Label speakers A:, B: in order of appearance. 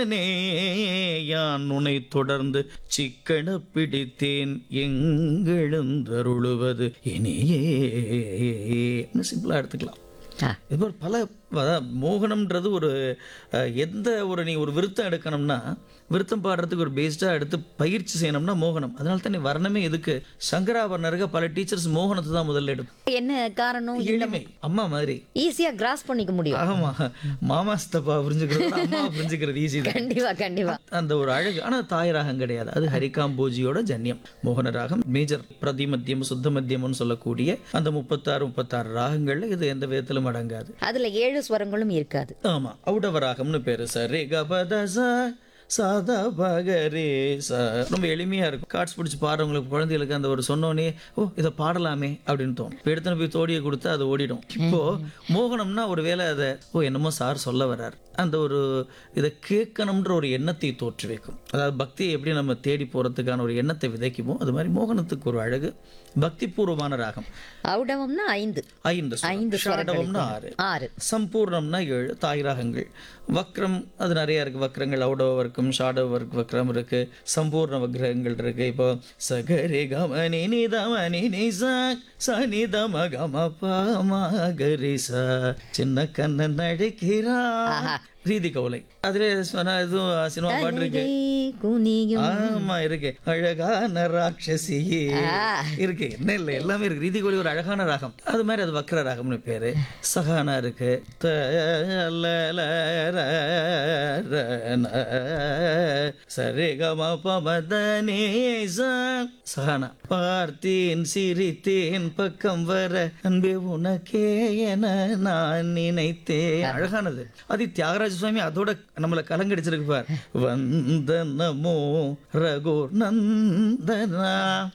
A: யான் உனை தொடர்ந்து சிக்கன பிடித்தேன் எங்கெழுந்தருளுவது இனியே சிம்பிளா எடுத்துக்கலாம்
B: ஆ.
A: இது மாதிரி பல அதான் மோகனம்ன்றது ஒரு அஹ், எந்த ஒரு நீ ஒரு விருத்தம் எடுக்கணும்னா விருத்தம் பாடுறதுக்கு ஒரு பேஸ்டாக எடுத்து பயிற்சி செய்யணும்னா மோகனம் அதனால தான் நீ வர்ணமே எதுக்கு சங்கராபரணருக்கு பல டீச்சர்ஸ் மோகனத்தை தான் முதல்ல எடுக்கும்
B: என்ன காரணம்
A: எளிமை அம்மா மாதிரி
B: ஈஸியா கிராஸ் பண்ணிக்க முடியும்
A: ஆமா மாமா சித்தப்பா புரிஞ்சுக்கிறது விட அம்மா புரிஞ்சுக்கிறது ஈஸி தான்
B: கண்டிப்பா கண்டிப்பா
A: அந்த ஒரு அழகு ஆனா தாய் ராகம் கிடையாது அது ஹரிகாம்போஜியோட ஜன்யம் மோகன ராகம் மேஜர் பிரதி மத்தியம் சுத்த மத்தியம்னு சொல்லக்கூடிய அந்த முப்பத்தாறு முப்பத்தாறு ராகங்கள்ல இது எந்த விதத்திலும் அடங்காது
B: அதுல ஏழு ஸ்வரங்களும் இருக்காது
A: ஆமா ஔடவ ராகம்னு பேரு சார் ரே கபத ச சாதா பகரே ச ரொம்ப எளிமையா இருக்கும் கார்ட்ஸ் பிடிச்சி பாடுறவங்களுக்கு குழந்தைகளுக்கு அந்த ஒரு சொன்னோனே ஓ இதை பாடலாமே அப்படின்னு தோணும் இப்போ எடுத்துன்னு போய் தோடியை கொடுத்து அது ஓடிடும் இப்போ மோகனம்னா ஒரு வேளை அதை ஓ என்னமோ சார் சொல்ல வர்றார் அந்த ஒரு இதை கேட்கணும்ன்ற ஒரு எண்ணத்தை தோற்று வைக்கும் அதாவது பக்தியை எப்படி நம்ம தேடி போறதுக்கான ஒரு எண்ணத்தை விதைக்குமோ அது மாதிரி மோகனத்துக்கு ஒரு அழகு பக்தி பூர்வமான ராகம்
B: ஔடவம்னா ஐந்து
A: ஐந்து
B: ஐந்து
A: ஷாடவம்னா ஆறு
B: ஆறு
A: சம்பூர்ணம்னா ஏழு தாய் ராகங்கள் வக்ரம் அது நிறைய இருக்கு வக்ரங்கள் ஔடவ வர்க்கம் ஷாடவ வர்க் வக்ரம் இருக்கு சம்பூர்ண வக்ரங்கள் இருக்கு இப்போ சகரி கம நி நி தம நி நி ச ச நி தம கம ப ம கரி ச சின்ன கண்ணன் நடிக்கிறா ரீதி கவலை அதுல சொன்ன இதுவும் சினிமா பாட்டு இருக்கு
B: கை குனியும்
A: ஆமா இருக்கு அழகான ராட்சசியே இருக்கு என்ன இல்லை எல்லாமே இருக்கு ரீதி கோலி ஒரு அழகான ராகம் அது மாதிரி அது வக்ர ராகம்னு பேரு சகானா இருக்கு த ல ல ர ர ந. சரி கம பமதனே சகானா பார்த்தேன் சிரித்தேன் பக்கம் வர அன்பே உனக்கே என நான் நினைத்தேன் அழகானது அது தியாகராஜ சுவாமி அதோட நம்மளை கலங்கடிச்சிருக்கு பார் வந்தனமோ ரகு நந்தனா